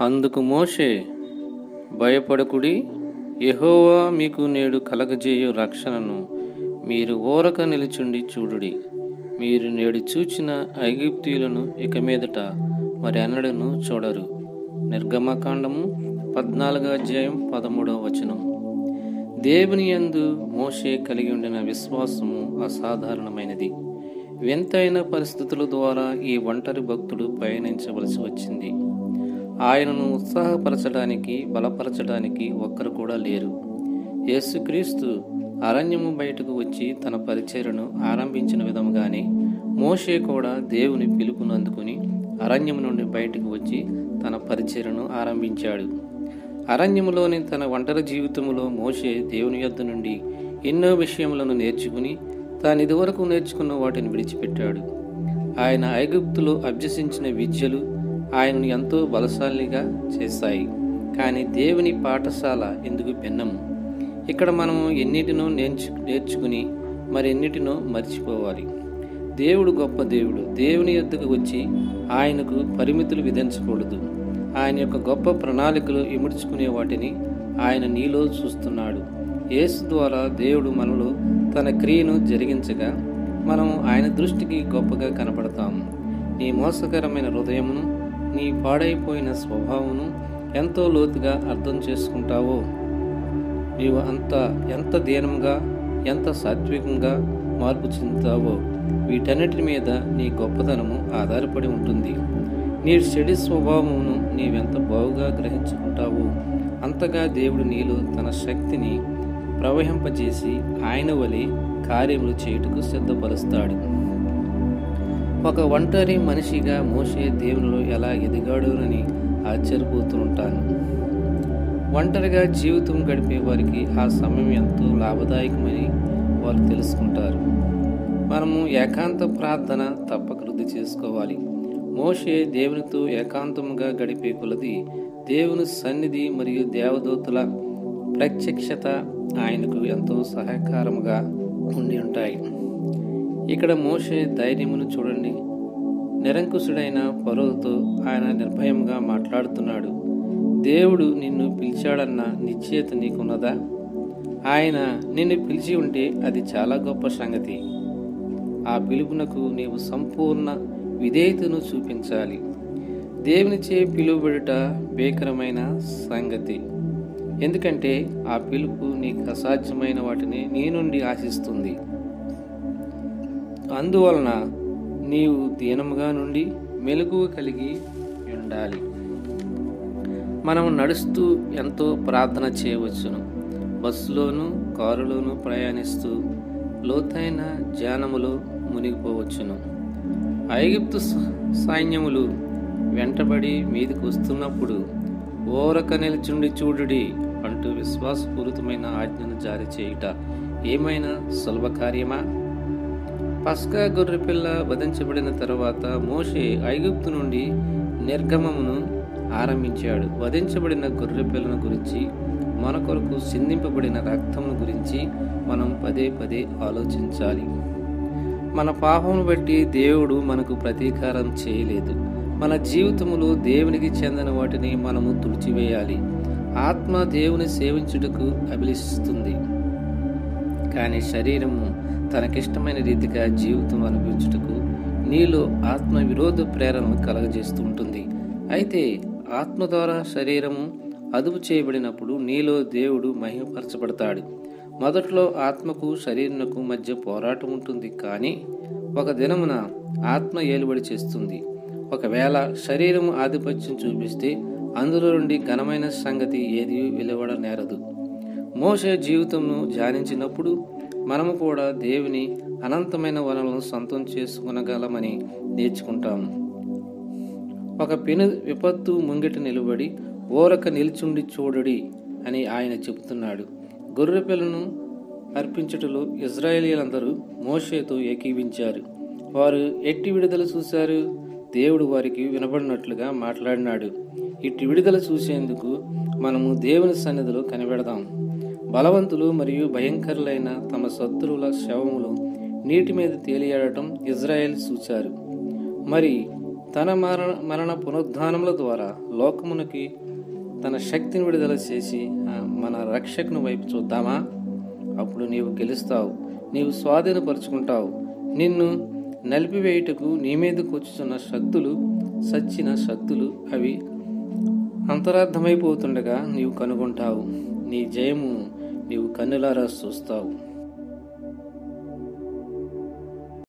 అందుకు మోషే భయపడకుడి యెహోవా మీకు నేడు కలగజేయు రక్షణను మీరు ఓరక నిలుచుండి చూడుడి మీరు నేడు చూచిన ఐగుప్తీయులను ఇక మీదట మరి అన్నడను చూడరు నిర్గమకాండము పద్నాలుగో అధ్యాయం పదమూడవ వచనం దేవుని యందు మోషే కలిగి ఉండిన విశ్వాసము అసాధారణమైనది వింతైన పరిస్థితుల ద్వారా ఈ ఒంటరి భక్తుడు పయనించవలసి వచ్చింది ఆయనను ఉత్సాహపరచడానికి బలపరచడానికి ఒక్కరు కూడా లేరు యేసుక్రీస్తు అరణ్యము బయటకు వచ్చి తన పరిచర్యను ఆరంభించిన విధముగానే మోషే కూడా దేవుని పిలుపును అందుకుని అరణ్యము నుండి బయటకు వచ్చి తన పరిచర్యను ఆరంభించాడు అరణ్యములోని తన ఒంటరి జీవితములో మోషే దేవుని యొద్ద నుండి ఎన్నో విషయములను నేర్చుకుని తాను ఇదివరకు నేర్చుకున్న వాటిని విడిచిపెట్టాడు ఆయన ఐగుప్తులో అభ్యసించిన విద్యలు ఆయనను ఎంతో బలశాలిగా చేశాయి కానీ దేవుని పాఠశాల ఎందుకు భిన్నము ఇక్కడ మనము ఎన్నిటినో నేర్చు నేర్చుకుని మరెన్నిటినో మర్చిపోవాలి దేవుడు గొప్ప దేవుడు దేవుని యొద్దకు వచ్చి ఆయనకు పరిమితులు విధించకూడదు ఆయన యొక్క గొప్ప ప్రణాళికలు ఇముడ్చుకునే వాటిని ఆయన నీలో చూస్తున్నాడు యేసు ద్వారా దేవుడు మనలో తన క్రియను జరిగించగా మనము ఆయన దృష్టికి గొప్పగా కనపడతాము నీ మోసకరమైన హృదయమును నీ పాడైపోయిన స్వభావమును ఎంతో లోతుగా అర్థం చేసుకుంటావో నీవు అంత ఎంత దీనంగా ఎంత సాత్వికంగా మార్పు చెందుతావో వీటన్నిటి మీద నీ గొప్పతనము ఆధారపడి ఉంటుంది నీ చెడి స్వభావమును నీవెంత బాగుగా గ్రహించుకుంటావో అంతగా దేవుడు నీలో తన శక్తిని ప్రవహింపజేసి ఆయన వలె కార్యములు చేయుటకు సిద్ధపరుస్తాడు ఒక ఒంటరి మనిషిగా మోసే దేవునిలో ఎలా ఎదిగాడునని ఆశ్చర్యపోతుంటాను ఒంటరిగా జీవితం గడిపే వారికి ఆ సమయం ఎంతో లాభదాయకమని వారు తెలుసుకుంటారు మనము ఏకాంత ప్రార్థన తప్పక వృద్ధి చేసుకోవాలి మోషే దేవునితో ఏకాంతముగా గడిపే కొలది దేవుని సన్నిధి మరియు దేవదూతల ప్రత్యక్షత ఆయనకు ఎంతో సహాయకారముగా ఉండి ఉంటాయి ఇక్కడ మోషే ధైర్యమును చూడండి నిరంకుశుడైన పరువుతో ఆయన నిర్భయంగా మాట్లాడుతున్నాడు దేవుడు నిన్ను పిలిచాడన్న నిశ్చయత నీకున్నదా ఆయన నిన్ను పిలిచి ఉంటే అది చాలా గొప్ప సంగతి ఆ పిలుపునకు నీవు సంపూర్ణ విధేయతను చూపించాలి దేవునిచే పిలువబడుట భీకరమైన సంగతి ఎందుకంటే ఆ పిలుపు నీకు అసాధ్యమైన వాటిని నీ నుండి ఆశిస్తుంది అందువలన నీవు దీనముగా నుండి మెలకువ కలిగి ఉండాలి మనం నడుస్తూ ఎంతో ప్రార్థన చేయవచ్చును బస్సులోను కారులోను ప్రయాణిస్తూ లోతైన ధ్యానములో మునిగిపోవచ్చును ఐగుప్తు స- సైన్యములు వెంటబడి మీదికి వస్తున్నప్పుడు ఓరక నిల్చుండి చూడుడి అంటూ విశ్వాసపూరితమైన ఆజ్ఞను జారీ చేయుట ఏమైనా సులభ కార్యమా పస్కా గొర్రెపిల్ల వధించబడిన తర్వాత మోషే ఐగుప్తు నుండి నిర్గమమును ఆరంభించాడు వధించబడిన గొర్రెపిల్లను గురించి మన కొరకు సిందింపబడిన రక్తమును గురించి మనం పదే పదే ఆలోచించాలి మన పాపమును బట్టి దేవుడు మనకు ప్రతీకారం చేయలేదు మన జీవితములో దేవునికి చెందిన వాటిని మనము తుడిచివేయాలి ఆత్మ దేవుని సేవించుటకు అభిలషిస్తుంది కానీ శరీరము తనకిష్టమైన రీతిగా జీవితం అనుభవించుటకు నీలో ఆత్మ విరోధ ప్రేరణను కలగజేస్తూ ఉంటుంది అయితే ఆత్మ ద్వారా శరీరము అదుపు చేయబడినప్పుడు నీలో దేవుడు మహిమపరచబడతాడు మొదట్లో ఆత్మకు శరీరమునకు మధ్య పోరాటం ఉంటుంది కానీ ఒక దినమున ఆత్మ ఏలుబడి చేస్తుంది ఒకవేళ శరీరము ఆధిపత్యం చూపిస్తే అందులో నుండి ఘనమైన సంగతి ఏది వెలువడ నేరదు మోసే జీవితంను ధ్యానించినప్పుడు మనము కూడా దేవుని అనంతమైన వనరులను సొంతం చేసుకునగలమని నేర్చుకుంటాము ఒక పెను విపత్తు ముంగిట నిలబడి ఓరక నిల్చుండి చూడడి అని ఆయన చెబుతున్నాడు గొర్రెపిల్లను అర్పించుటలో ఇజ్రాయేలీలందరూ మోషేతో ఏకీవించారు వారు ఎట్టి విడుదల చూశారు దేవుడు వారికి వినబడినట్లుగా మాట్లాడినాడు ఇట్టి విడుదల చూసేందుకు మనము దేవుని సన్నిధిలో కనిపెడదాం బలవంతులు మరియు భయంకరులైన తమ శత్రువుల శవములు నీటి మీద తేలియాడటం ఇజ్రాయెల్ చూశారు మరి తన మరణ మరణ పునరుద్ధానముల ద్వారా లోకమునికి తన శక్తిని విడుదల చేసి ఆ, మన రక్షకుని వైపు చూద్దామా అప్పుడు నీవు గెలుస్తావు నీవు స్వాధీనపరుచుకుంటావు నిన్ను నలిపివేయుటకు నీ మీదకు వచ్చుతున్న శక్తులు సచ్చిన శక్తులు అవి అంతరార్థమైపోతుండగా నీవు కనుగొంటావు నీ జయము నీవు కన్నులారా చూస్తావు